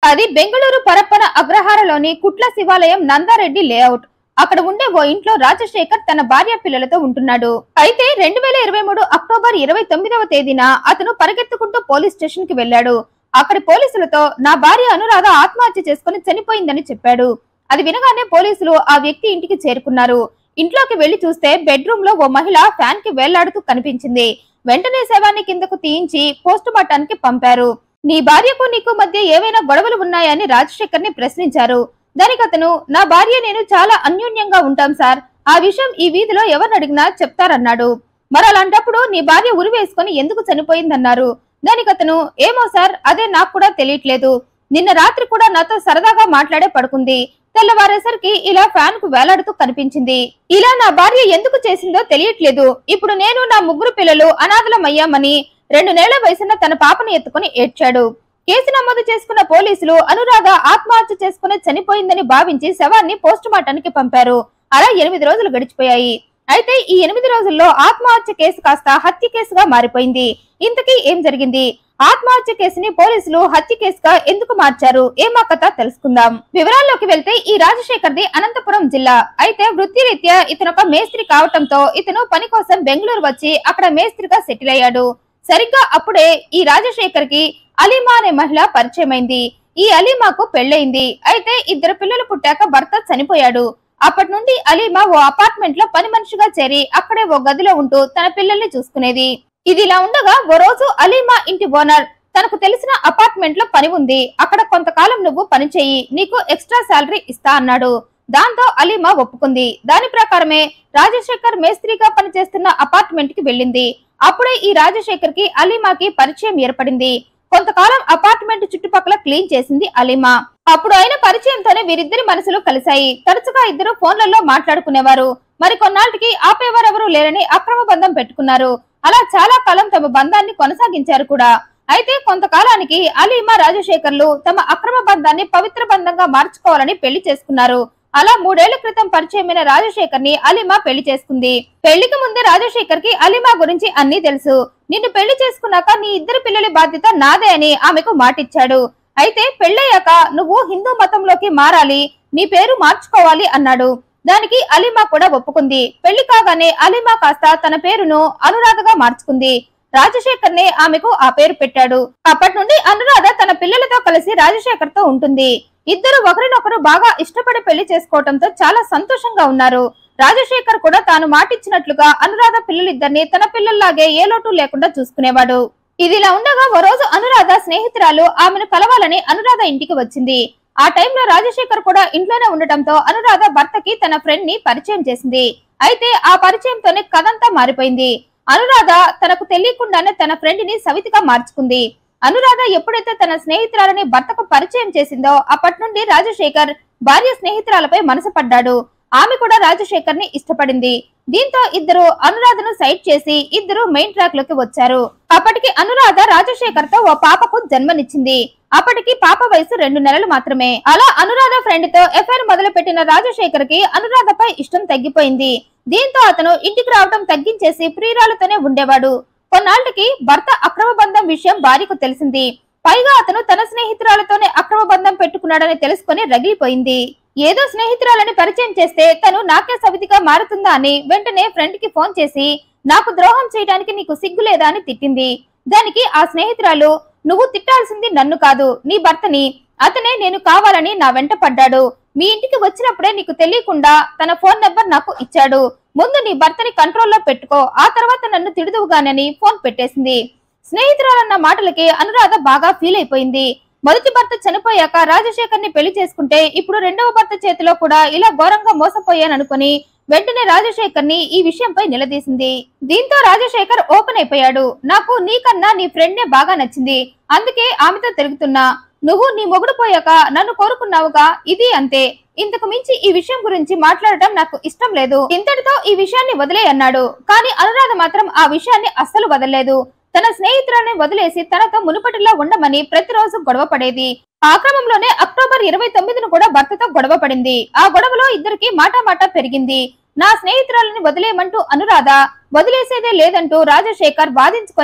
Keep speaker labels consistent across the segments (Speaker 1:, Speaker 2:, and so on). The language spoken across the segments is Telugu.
Speaker 1: అది బెంగళూరు పరప్పన అగ్రహారలోని కుట్ల శివాలయం నందారెడ్డి లేఅవుట్ అక్కడ ఉండే ఓ ఇంట్లో రాజశేఖర్ తన భార్య పిల్లలతో ఉంటున్నాడు అయితే రెండు వేల ఇరవై మూడు అక్టోబర్ ఇరవై తొమ్మిదవ తేదీన అతను పరిగెత్తుకుంటూ పోలీస్ స్టేషన్ కి వెళ్లాడు అక్కడి పోలీసులతో నా భార్య అనురాధ ఆత్మహత్య చేసుకుని చనిపోయిందని చెప్పాడు అది వినగానే పోలీసులు ఆ వ్యక్తి ఇంటికి చేరుకున్నారు ఇంట్లోకి వెళ్లి చూస్తే బెడ్రూమ్ లో ఓ మహిళ ఫ్యాన్ కి వేలాడుతూ కనిపించింది వెంటనే శవాన్ని కిందకు తీయించి పోస్ట్ మార్టానికి పంపారు నీ భార్యకు నీకు మధ్య ఏవైనా గొడవలు ఉన్నాయని రాజశేఖర్ ని ప్రశ్నించారు దానికి అతను నా భార్య నేను చాలా అన్యోన్యంగా ఉంటాం సార్ ఆ విషయం ఈ వీధిలో ఎవరిని అడిగినా చెప్తారన్నాడు మరి అలాంటప్పుడు నీ భార్య ఉరి వేసుకుని ఎందుకు చనిపోయిందన్నారు దానికి అతను ఏమో సార్ అదే నాకు కూడా తెలియట్లేదు నిన్న రాత్రి కూడా నాతో సరదాగా మాట్లాడే పడుకుంది తెల్లవారేసరికి ఇలా ఫ్యాన్ కు వేలాడుతూ కనిపించింది ఇలా నా భార్య ఎందుకు చేసిందో తెలియట్లేదు ఇప్పుడు నేను నా ముగ్గురు పిల్లలు అనాథలమయ్యామని రెండు నెలల వయసున్న తన పాపను ఎత్తుకుని ఏడ్చాడు కేసు నమోదు చేసుకున్న పోలీసులు అనురాధ ఆత్మహత్య చేసుకుని చనిపోయిందని భావించి శవాన్ని పోస్ట్ మార్టానికి పంపారు అలా ఎనిమిది రోజులు గడిచిపోయాయి అయితే ఈ ఎనిమిది రోజుల్లో ఆత్మహత్య కేసు కాస్త హత్య కేసుగా మారిపోయింది ఇంతకీ ఏం జరిగింది ఆత్మహత్య కేసుని పోలీసులు హత్య కేసుగా ఎందుకు మార్చారు ఏమా కథ తెలుసుకుందాం వివరాల్లోకి వెళ్తే ఈ రాజశేఖర్ది అనంతపురం జిల్లా అయితే వృత్తిరీత్యా ఇతను ఒక మేస్త్రి కావటంతో ఇతను పని కోసం బెంగళూరు వచ్చి అక్కడ మేస్త్రిగా సెటిల్ అయ్యాడు సరిగ్గా అప్పుడే ఈ రాజశేఖర్ కి అలీమా అనే మహిళ పరిచయమైంది ఈ అలీమాకు పెళ్లైంది అయితే ఇద్దరు పిల్లలు పుట్టాక భర్త చనిపోయాడు అప్పటి నుండి అలీమా ఓ అపార్ట్మెంట్ లో పని మనిషిగా చేరి అక్కడే ఓ గదిలో ఉంటూ తన పిల్లల్ని చూసుకునేది ఇది ఇలా ఉండగా ఓ రోజు అలీమా ఇంటి ఓనర్ తనకు తెలిసిన అపార్ట్మెంట్ లో పని ఉంది అక్కడ కొంతకాలం నువ్వు పని చెయ్యి నీకు ఎక్స్ట్రా శాలరీ ఇస్తా అన్నాడు దాంతో అలీమా ఒప్పుకుంది దాని ప్రకారమే రాజశేఖర్ మేస్త్రిగా పనిచేస్తున్న అపార్ట్మెంట్ కి వెళ్ళింది అప్పుడే ఈ రాజశేఖర్ కి అలీమాకి పరిచయం ఏర్పడింది కొంతకాలం అపార్ట్మెంట్ చుట్టుపక్కల క్లీన్ చేసింది అలీమా అప్పుడు అయిన పరిచయంతోనే వీరిద్దరి మనసులు కలిశాయి తరచుగా ఇద్దరు ఫోన్లలో మాట్లాడుకునేవారు మరి కొన్నాళ్ళకి ఆపేవారెవరూ లేరని అక్రమ బంధం పెట్టుకున్నారు అలా చాలా కాలం తమ బంధాన్ని కొనసాగించారు కూడా అయితే కొంతకాలానికి అలీమా రాజశేఖర్లు తమ అక్రమ బంధాన్ని పవిత్ర బంధంగా మార్చుకోవాలని పెళ్లి చేసుకున్నారు అలా మూడేళ్ల క్రితం పరిచయమైన రాజశేఖర్ ని అలీమా పెళ్లి చేసుకుంది పెళ్లికి ముందే రాజశేఖర్ కి అలీమా గురించి అన్ని తెలుసు నిన్ను పెళ్లి చేసుకున్నాక నీ ఇద్దరు పిల్లల బాధ్యత నాదే అని ఆమెకు మాటిచ్చాడు అయితే పెళ్ళయ్యాక నువ్వు హిందూ మతంలోకి మారాలి నీ పేరు మార్చుకోవాలి అన్నాడు దానికి అలీమా కూడా ఒప్పుకుంది పెళ్లి కాగానే అలీమా కాస్త తన పేరును అనురాధగా మార్చుకుంది రాజశేఖర్ నే ఆమెకు ఆ పేరు పెట్టాడు అప్పటి నుండి అనురాధ తన పిల్లలతో కలిసి రాజశేఖర్ తో ఉంటుంది ఇద్దరు ఒకరినొకరు బాగా ఇష్టపడి పెళ్లి చేసుకోవడంతో చాలా సంతోషంగా ఉన్నారు రాజశేఖర్ కూడా తాను మాటిచ్చినట్లుగా అనురాధ పిల్లలిద్దరిని తన పిల్లల్లాగే ఏ లోటు లేకుండా చూసుకునేవాడు ఇదిలా ఉండగా ఓ రోజు అనురాధ స్నేహితురాలు ఆమెను కలవాలని అనురాధ ఇంటికి వచ్చింది ఆ టైంలో రాజశేఖర్ కూడా ఇంట్లోనే ఉండటంతో అనురాధ భర్తకి తన ఫ్రెండ్ ని పరిచయం చేసింది అయితే ఆ పరిచయంతోనే కథంతా మారిపోయింది అనురాధ తనకు తెలియకుండానే తన ఫ్రెండ్ ని సవితిగా మార్చుకుంది అనురాధ ఎప్పుడైతే తన స్నేహితురాలని భర్తకు పరిచయం చేసిందో అప్పటి నుండి రాజశేఖర్ భార్య స్నేహితురాలపై మనసు పడ్డాడు ఆమె కూడా రాజశేఖర్ ని ఇష్టపడింది దీంతో ఇద్దరు అనురాధను సైడ్ చేసి ఇద్దరు మెయిన్ ట్రాక్ లోకి వచ్చారు అప్పటికి అనురాధ రాజశేఖర్ తో ఓ పాపకు జన్మనిచ్చింది అప్పటికి పాప వయసు రెండు నెలలు మాత్రమే అలా అనురాధ ఫ్రెండ్ తో ఎఫ్ఐఆర్ మొదలు పెట్టిన రాజశేఖర్ కి అనురాధపై ఇష్టం తగ్గిపోయింది దీంతో అతను ఇంటికి రావటం తగ్గించేసి ప్రియురాలతోనే ఉండేవాడు కొన్నాళ్ళకి భర్త అక్రమ బంధం విషయం భార్యకు తెలిసింది పైగా అతను తన స్నేహితురాలతోనే అక్రమ బంధం పెట్టుకున్నాడని తెలుసుకుని రగిలిపోయింది ఏదో స్నేహితురాలని పరిచయం చేస్తే తను నాకే సవితిగా మారుతుందా అని వెంటనే ఫ్రెండ్ కి ఫోన్ చేసి నాకు ద్రోహం చేయడానికి నీకు సిగ్గు లేదా అని తిట్టింది దానికి ఆ స్నేహితురాలు నువ్వు తిట్టాల్సింది నన్ను కాదు నీ భర్తని అతనే నేను కావాలని నా వెంట పడ్డాడు మీ ఇంటికి వచ్చినప్పుడే నీకు తెలియకుండా తన ఫోన్ నెంబర్ నాకు ఇచ్చాడు ముందు నీ భర్తని కంట్రోల్లో పెట్టుకో ఆ తర్వాత నన్ను తిడుదువుగానని ఫోన్ పెట్టేసింది స్నేహితురాలన్న మాటలకి అనురాధ బాగా ఫీల్ అయిపోయింది మొదటి భర్త చనిపోయాక రాజశేఖర్ ని పెళ్లి చేసుకుంటే ఇప్పుడు రెండవ భర్త చేతిలో కూడా ఇలా ఘోరంగా మోసపోయాననుకుని వెంటనే రాజశేఖర్ ని ఈ విషయంపై నిలదీసింది దీంతో రాజశేఖర్ ఓపెన్ అయిపోయాడు నాకు నీకన్నా నీ ఫ్రెండ్ నే బాగా నచ్చింది అందుకే ఆమెతో తిరుగుతున్నా నువ్వు నీ మొగుడు పోయాక నన్ను కోరుకున్నావుగా ఇది అంతే ఇంతకు మించి ఈ విషయం గురించి మాట్లాడటం నాకు ఇష్టం లేదు ఇంతటితో ఈ విషయాన్ని వదిలే అన్నాడు కానీ అనురాధ మాత్రం ఆ విషయాన్ని అస్సలు వదలలేదు తన స్నేహితురాన్ని వదిలేసి తనతో మునుపటిలా ఉండమని ప్రతిరోజు గొడవ పడేది ఆ క్రమంలోనే అక్టోబర్ ఇరవై తొమ్మిదిన కూడా భర్తతో గొడవ పడింది ఆ గొడవలో ఇద్దరికి మాటా మాట పెరిగింది నా స్నేహితురాలని వదిలేయమంటూ అనురాధ వదిలేసేదే లేదంటూ రాజశేఖర్ వాదించుకొని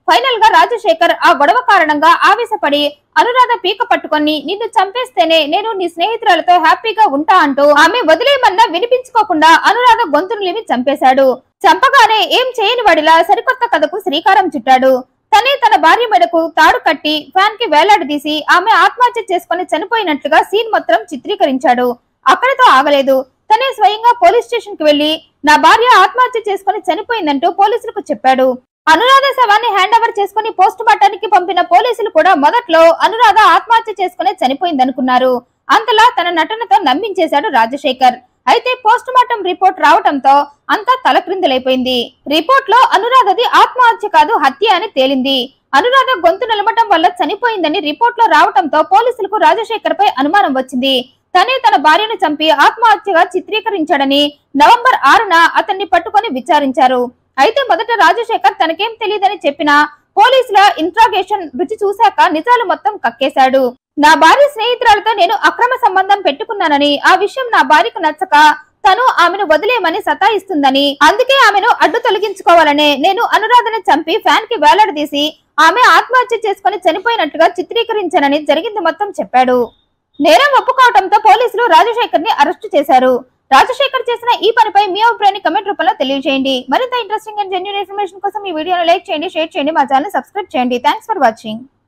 Speaker 1: ఫైనల్ గా రాజశేఖర్ ఆ గొడవ కారణంగా ఆవేశపడి అనురాధ పీక పట్టుకొని నిన్ను చంపేస్తేనే నేను నీ స్నేహితురాలతో హ్యాపీగా ఉంటా అంటూ ఆమె వదిలేయమన్నా వినిపించుకోకుండా అనురాధ గొంతును లేమి చంపేశాడు చంపగానే ఏం చేయని వాడిలా సరికొత్త కథకు శ్రీకారం చుట్టాడు తనే తన భార్య మెడకు తాడు కట్టి ఫ్యాన్ కి వేలాడదీసి ఆమె ఆత్మహత్య చేసుకుని చనిపోయినట్లుగా సీన్ మొత్తం చిత్రీకరించాడు అక్కడితో ఆగలేదు తనే స్వయంగా పోలీస్ స్టేషన్ కి వెళ్లి నా భార్య ఆత్మహత్య చేసుకుని చనిపోయిందంటూ పోలీసులకు చెప్పాడు అనురాధ శవాన్ని హ్యాండ్ ఓవర్ చేసుకుని పోస్ట్ మార్టానికి పంపిన పోలీసులు కూడా మొదట్లో అనురాధ ఆత్మహత్య చేసుకుని చనిపోయిందనుకున్నారు అంతలా తన నటనతో నమ్మించేశాడు రాజశేఖర్ అయితే పోస్ట్ మార్టం రిపోర్ట్ రావటంతో అంతా తలక్రిందులైపోయింది రిపోర్ట్ లో అనురాధది ఆత్మహత్య కాదు హత్య అని తేలింది అనురాధ గొంతు నిలబటం వల్ల చనిపోయిందని రిపోర్ట్ లో రావటంతో పోలీసులకు రాజశేఖర్ పై అనుమానం వచ్చింది తనే తన భార్యను చంపి ఆత్మహత్యగా చిత్రీకరించాడని నవంబర్ ఆరున అతన్ని పట్టుకొని విచారించారు అయితే మొదట రాజశేఖర్ తనకేం తెలియదని చెప్పినా పోలీసుల ఇంట్రాగేషన్ రుచి చూశాక నిజాలు మొత్తం కక్కేశాడు నా భార్య స్నేహితురాలతో నేను అక్రమ సంబంధం పెట్టుకున్నానని ఆ విషయం నా భార్యకు నచ్చక తను ఆమెను వదిలేయమని సతాయిస్తుందని అందుకే ఆమెను అడ్డు తొలగించుకోవాలనే నేను అనురాధను చంపి ఫ్యాన్ కి వేలాడదీసి ఆమె ఆత్మహత్య చేసుకుని చనిపోయినట్టుగా చిత్రీకరించానని జరిగింది మొత్తం చెప్పాడు నేరం ఒప్పుకోవడంతో పోలీసులు రాజశేఖర్ ని అరెస్టు చేశారు రాజశేఖర్ చేసిన ఈ పనిపై మీ అభిప్రాయాన్ని కమెంట్ రూపంలో తెలియజేయండి మరింత ఇంట్రెస్టింగ్ అండ్ జెన్యున్ ఇన్ఫర్మేషన్ కోసం ఈ వీడియోను లైక్ చేయండి షేర్ చేయండి మా ఛానల్ సబ్స్క్రైబ్ చేయండి థ్యాంక్స్ ఫర్ వాచింగ్